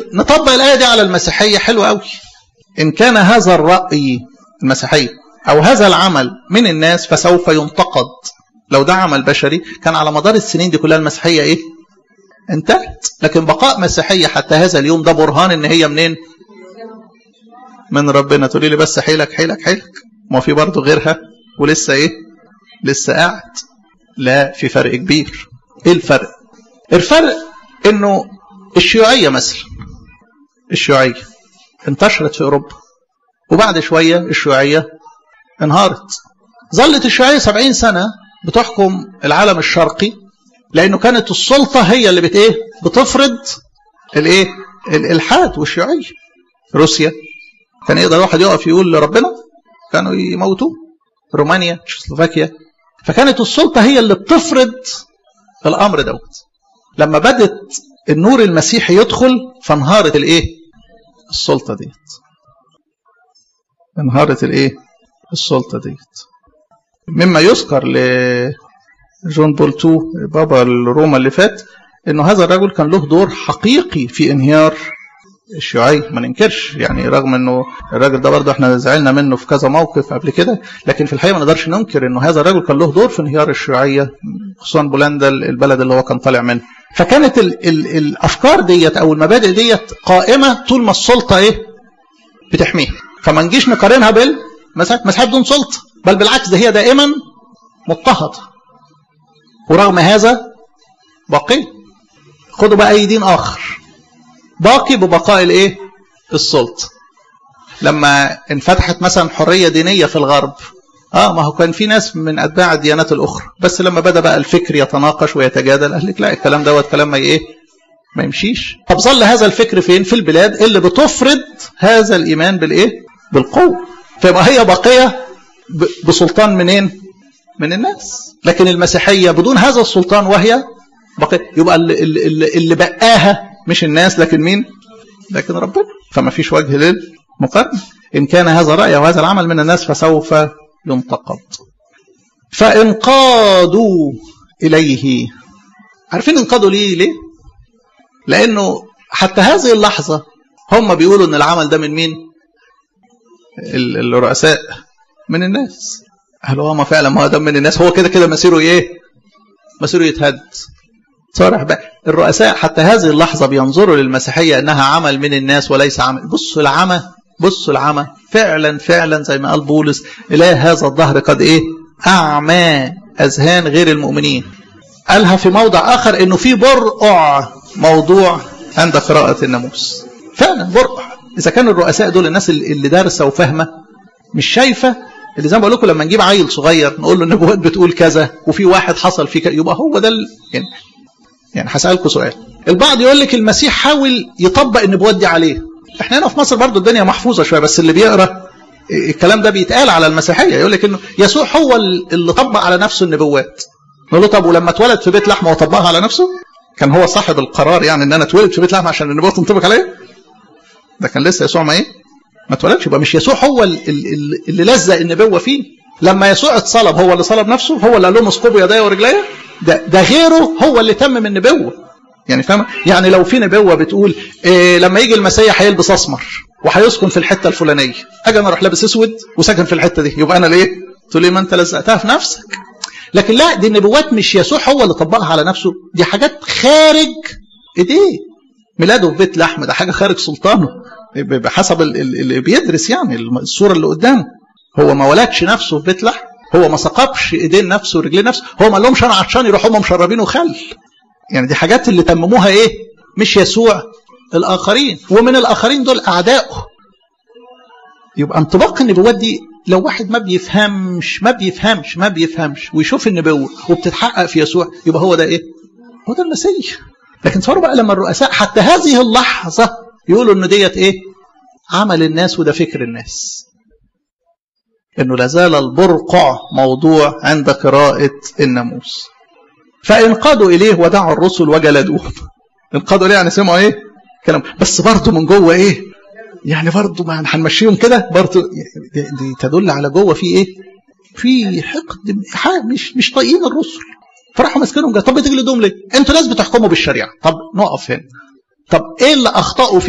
نطبق الآية دي على المسيحية حلو قوي إن كان هذا الرأي المسيحية أو هذا العمل من الناس فسوف ينتقد لو ده عمل بشري كان على مدار السنين دي كلها المسيحية إيه انتهت لكن بقاء مسيحية حتى هذا اليوم ده برهان إن هي منين من ربنا تقولي لي بس حيلك حيلك حيلك ما في برضه غيرها ولسه إيه لسه قاعد لا في فرق كبير إيه الفرق الفرق إنه الشيوعية مثلا الشيوعية انتشرت في أوروبا وبعد شوية الشيوعية انهارت ظلت الشيوعية سبعين سنة بتحكم العالم الشرقي لأنه كانت السلطة هي اللي بت إيه بتفرض الإيه الإلحاد والشيوعية روسيا كان يقدر واحد يقف يقول لربنا كانوا يموتوه رومانيا تشيكوسلوفاكيا فكانت السلطة هي اللي بتفرض الأمر دوت لما بدت النور المسيحي يدخل فانهارت الايه السلطة ديت انهارت الايه السلطة ديت مما يذكر لجون بول تو بابا روما اللي فات انه هذا الرجل كان له دور حقيقي في انهيار الشيوعية ما ننكرش يعني رغم انه الراجل ده برضه احنا زعلنا منه في كذا موقف قبل كده لكن في الحقيقة ما نقدرش ننكر انه هذا الرجل كان له دور في انهيار الشيوعية خصوصا بولندا البلد اللي هو كان طالع منه فكانت ال ال الافكار ديت او المبادئ ديت قائمة طول ما السلطة ايه بتحميها فما نجيش نقارنها بالمساحات مساحات بدون سلطة بل بالعكس ده هي دائما مضطهدة ورغم هذا باقي خدوا بقى اي دين اخر باقي ببقاء الايه السلطه لما انفتحت مثلا حريه دينيه في الغرب اه ما هو كان في ناس من اتباع الديانات الاخرى بس لما بدا بقى الفكر يتناقش ويتجادل قال لك لا الكلام دوت كلام ما ايه ما يمشيش طب ظل هذا الفكر فين في البلاد اللي بتفرض هذا الايمان بالايه بالقوه فيبقى هي باقيه بسلطان منين من الناس لكن المسيحيه بدون هذا السلطان وهي باقيه يبقى اللي, اللي, اللي بقاها مش الناس لكن مين لكن ربنا فما فيش وجه للمقارنة إن كان هذا رأي أو هذا العمل من الناس فسوف ينتقد فانقادوا إليه عارفين انقادوا ليه ليه لأنه حتى هذه اللحظة هم بيقولوا ان العمل ده من مين الرؤساء من الناس هل هو ما فعلا ما هو ده من الناس هو كده كده مسيره ايه مسيره يتهد صارح بقى الرؤساء حتى هذه اللحظة بينظروا للمسيحية أنها عمل من الناس وليس عمل بصوا العمى بصوا العمى فعلا فعلا زي ما قال بولس إله هذا الظهر قد إيه أعمى أذهان غير المؤمنين قالها في موضع آخر أنه في برقع موضوع عند قراءة الناموس فعلا برقع إذا كان الرؤساء دول الناس اللي دارسة وفاهمة مش شايفة اللي زي ما بقول لكم لما نجيب عيل صغير نقول له النبوات بتقول كذا وفي واحد حصل فيه كذا يبقى هو ده ال... يعني يعني هسألكم سؤال البعض يقول لك المسيح حاول يطبق النبوات دي عليه احنا هنا في مصر برضو الدنيا محفوظة شوية بس اللي بيقرأ الكلام ده بيتقال على المسيحية يقول لك انه يسوع هو اللي طبق على نفسه النبوات نقول له طب ولما اتولد في بيت لحم هو طبقها على نفسه كان هو صاحب القرار يعني ان انا اتولد في بيت لحم عشان النبوات تنطبق عليا ده كان لسه يسوع ما ايه ما اتولدش يبقى مش يسوع هو اللي لزق النبوة فيه لما يسوع اتصلب هو اللي صلب نفسه هو اللي قال لهم اسكبوا يداي ورجليا ده, ده غيره هو اللي تمم النبوة يعني فاهم يعني لو في نبوة بتقول إيه لما يجي المسيح هيلبس اسمر وهيسكن في الحتة الفلانية اجي انا اروح لابس اسود وساكن في الحتة دي يبقى انا ليه تقول لي ما انت لزقتها في نفسك لكن لا دي النبوات مش يسوع هو اللي طبقها على نفسه دي حاجات خارج ايديه ميلاده في بيت لحم ده حاجة خارج سلطانه بحسب اللي بيدرس يعني الصورة اللي قدامه هو ما ولدش نفسه في بيت لحم هو ما سقبش ايدين نفسه ورجلين نفسه هو ما لهمش انا عطشان يروحوا هم مشربينه خل يعني دي حاجات اللي تمموها ايه مش يسوع الاخرين ومن الاخرين دول اعدائه يبقى انطباق النبوات دي لو واحد ما بيفهمش ما بيفهمش ما بيفهمش ويشوف النبوه وبتتحقق في يسوع يبقى هو ده ايه هو ده المسيح لكن صاروا بقى لما الرؤساء حتى هذه اللحظه يقولوا ان ديت ايه عمل الناس وده فكر الناس انه لازال البرقع موضوع عند قراءة الناموس فانقادوا اليه ودعوا الرسل وجلدوه انقادوا اليه يعني سمعوا ايه كلام بس برضه من جوه ايه يعني برضه ما هنمشيهم كده برضه دي, دي تدل على جوه في ايه في حقد مش مش طايقين الرسل فراحوا ماسكينهم طب بتجلدوهم ليه انتوا ناس بتحكموا بالشريعه طب نقف هنا طب ايه اللي اخطاوا